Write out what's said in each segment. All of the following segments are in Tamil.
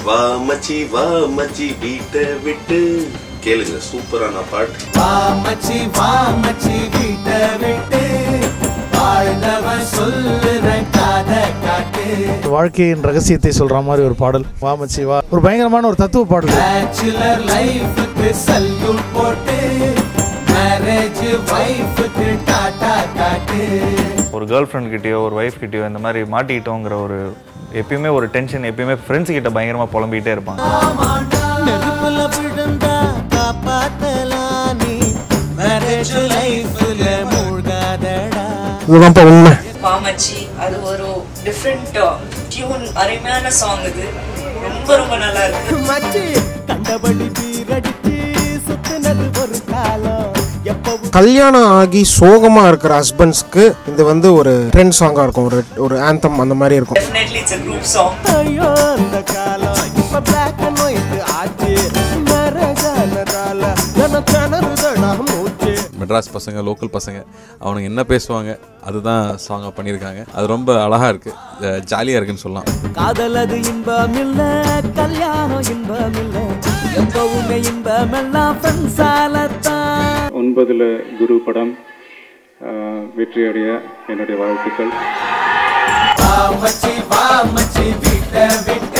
வா மச்சி வா மச்சி வீட்டை விட்டு கேளுங்க சூப்பரான பாட்டு வா மச்சி வா மச்சி வீட்டை விட்டு வாழ்ந்தவன் சொல்லுற கதை காட்டு வாழ்க்கையின் ரகசியத்தை சொல்ற மாதிரி ஒரு பாடல் வா மச்சி வா ஒரு பயங்கரமான ஒரு தத்துவ பாடல் பேச்சுலர் லைஃபுக்கு சல்யூட் போட்டு மேரேஜ் வைஃபுக்கு டாடா காட்டு ஒரு கேர்ள் ஃப்ரெண்ட் கிட்டயோ ஒரு ஒய்ஃப் கிட்டயோ இந்த மாதிரி மாட்டிக்கிட்டோங்கிற ஒரு எப்பயுமே ஒரு டென்ஷன் எப்பயுமே ஃப்ரெண்ட்ஸ் கிட்ட பயங்கரமா புலம்பிக்கிட்டே இருப்பாங்க நெருப்புல விழுந்தா காப்பாத்தலாம் நீ மேரேஜ் லைஃப்ல மூழ்காதடா இதுதான்ப்பா உண்மை மாமச்சி அது ஒரு டிஃப்ரெண்ட் டியூன் அருமையான சாங் இது ரொம்ப ரொம்ப நல்லா இருக்கு மச்சி கண்டபடி பீரடிச்சு சுத்துனது ஒரு காலம் எப்பவும் கல்யாணம் ஆகி சோகமா இருக்கிற ஹஸ்பண்ட்ஸ்க்கு இது வந்து ஒரு ட்ரெண்ட் சாங்கா இருக்கும் ஒரு ஒரு ஆந்தம் அந்த மாதிரி இருக்கும் டெஃபினெட்லி இட்ஸ் குரூப் சாங் ஐயோ அந்த காலம் இப்ப பிளாக் அண்ட் ஒயிட் ஆச்சு மேரேஜ் ஆனதால எனக்கு திணறுதடா மூச்சு மெட்ராஸ் பசங்க லோக்கல் பசங்க அவனுங்க என்ன பேசுவாங்க அதுதான் சாங்காக பண்ணியிருக்காங்க அது ரொம்ப அழகாக இருக்குது ஜாலியாக இருக்குன்னு சொல்லலாம் காதல் அது இன்பம் இல்ல கல்யாணம் இன்பம் இல்ல எப்பவுமே இன்பம் எல்லாம் ஃப்ரெண்ட்ஸாலத்தான் ஒன்பதுல குரு படம் ஆஹ், வெற்றியடைய என்னுடைய வாழ்த்துக்கள் மச்சி வா மச்சி வீட்டை விட்டு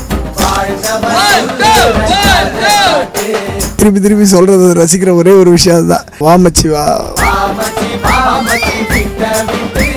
திருப்பி திருப்பி சொல்றது ரசிக்கிற ஒரே ஒரு விஷயம் அதுதான் வா மச்சி வா மச்சி வா மச்சி வீட்டை விட்டு